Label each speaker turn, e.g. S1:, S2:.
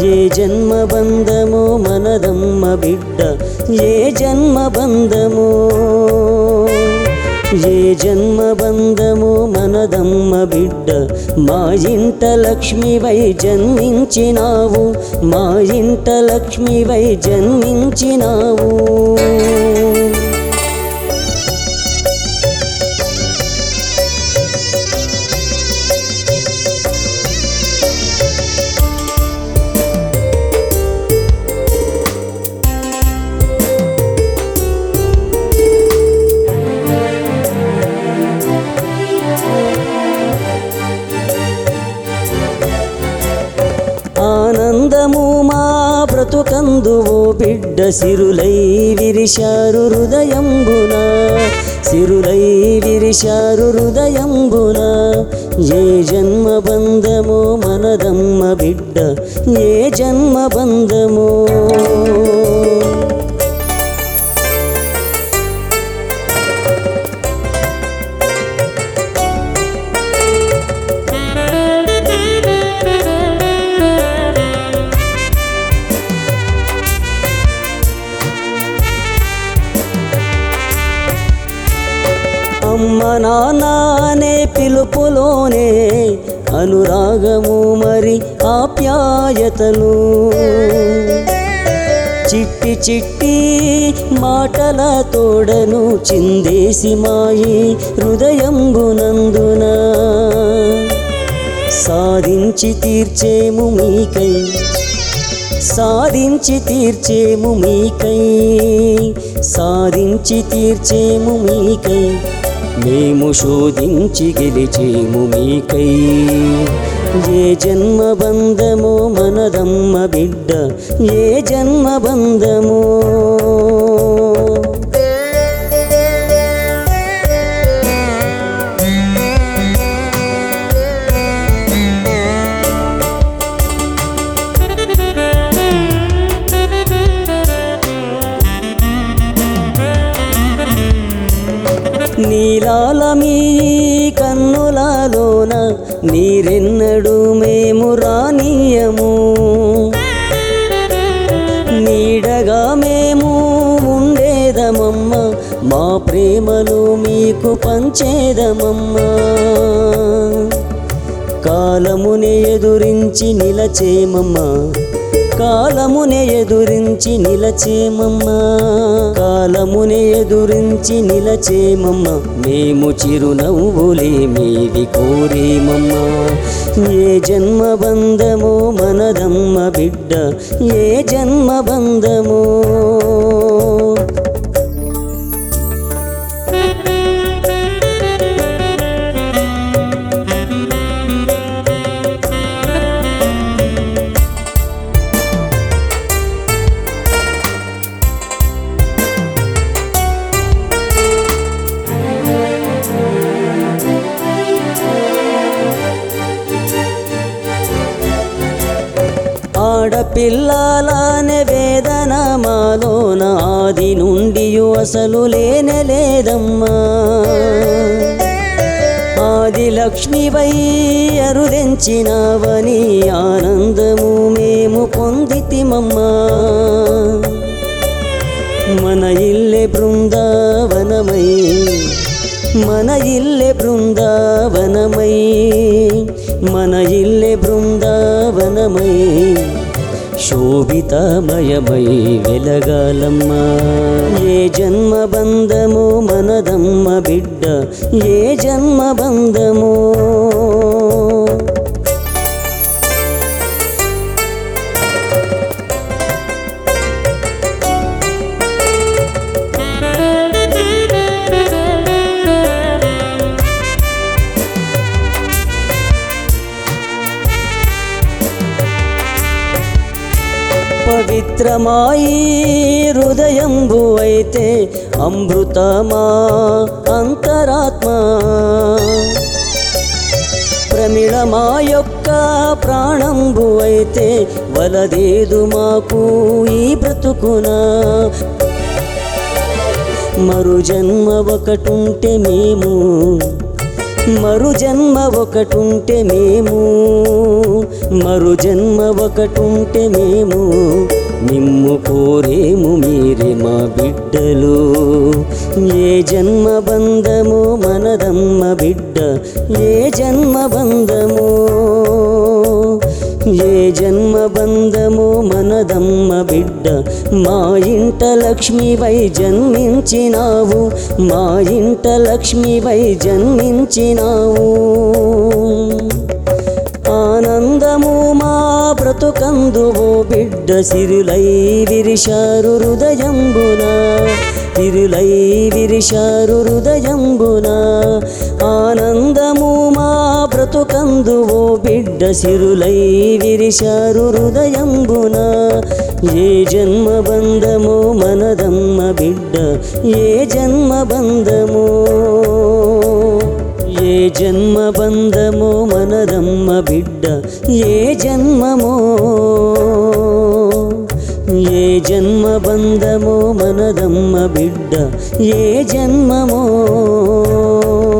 S1: ఏ జన్మ బంధమో మనదమ్మ బిడ్డ ఏ జన్మ బంధమో ఏ జన్మ బంధమో మనదమ్మ బిడ్డ మా ఇంట లక్ష్మివై జన్మించినావు మా ఇంట లక్ష్మివై జన్మించినావు ఆనందము మా బ్రతుకందు ఓ బిడ్డ సిరులై విరిశారు హృదయంబున సిరులై విరిశారు హృదయంబున ఏ జన్మ బంధమో మనదమ్మ బిడ్డ ఏ జన్మ బంధమో అమ్మ నాన్నే పిలుపులోనే అనురాగము మరి ఆప్యాయతలు చిట్టి చిట్టి మాటల తోడను చిందేసి మాయి హృదయంబునందున సాధించి తీర్చేము మీకై సాధించి తీర్చేము మీకై సాధించి తీర్చేము మీకై మేము శోధించి గెలిచేము మీకై ఏ జన్మ బంధమో మనదమ్మ బిడ్డ ఏ జన్మ బంధమో నీలాల మీ కన్నులలోన నీరెన్నడు మేము రానీయము నీడగా మేము ఉండేదమమ్మ మా ప్రేమలు మీకు పంచేదమమ్మా కాలముని ఎదురించి నిలచేమమ్మా కాలముని ఎదురించి నిలచేమమ్మా కాలముని ఎదురించి నిలచేమమ్మా మేము చిరునవ్వులే మీది కోరేమమ్మా ఏ జన్మ బంధమో మనదమ్మ బిడ్డ ఏ జన్మ బంధమో ఆడపిల్లలానే వేదన మాలోన ఆది నుండి అసలు లేనే లేదమ్మా ఆది లక్ష్మివై అరుదెంచినావని ఆనందము మేము పొందితిమమ్మా మన ఇల్లె బృందావనమై మన ఇల్లె బృందావనమై మన ఇల్లె బృందావనమై శోభితమయమై వెలగాలమ్మా ఏ జన్మ బంధమో మనదమ్మ బిడ్డ ఏ జన్మ బంధమో పవిత్రమాయి హృదయంబు అయితే అమృతమా అంతరాత్మ ప్రమిళమా యొక్క ప్రాణంబు అయితే వలదేదు మాకు ఈ బ్రతుకునా మరు జన్మ ఒకటుంటే మేము మరు జన్మ ఒకటుంటే మేము మరు జన్మ ఒకటుంటే మేము మిమ్ము కోరేము మీరే మా బిడ్డలు ఏ జన్మ బంధము మనదమ్మ బిడ్డ ఏ జన్మ బంధము ఏ జన్మ బంధము మనదమ్మ బిడ్డ మా ఇంట లక్ష్మివై జన్మించినావు మా ఇంట లక్ష్మివై జన్మించినావు ఆనందము మా బ్రతుకందువో బిడ్డ సిరులై విరిశారు హృదయంబున తిరులై విరిశారు హృదయంబున ఆనందము మా బ్రతుకందువో బిడ్డ సిరులై విరిశారు హృదయంబున ఏ జన్మ బంధమో మనదమ్మ బిడ్డ ఏ జన్మ బంధమో ఏ జన్మ బంధమో మనదమ్మ బిడ్డ ఏ జన్మమో ఏ జన్మ బంధమో మనదమ్మ బిడ్డ ఏ జన్మమో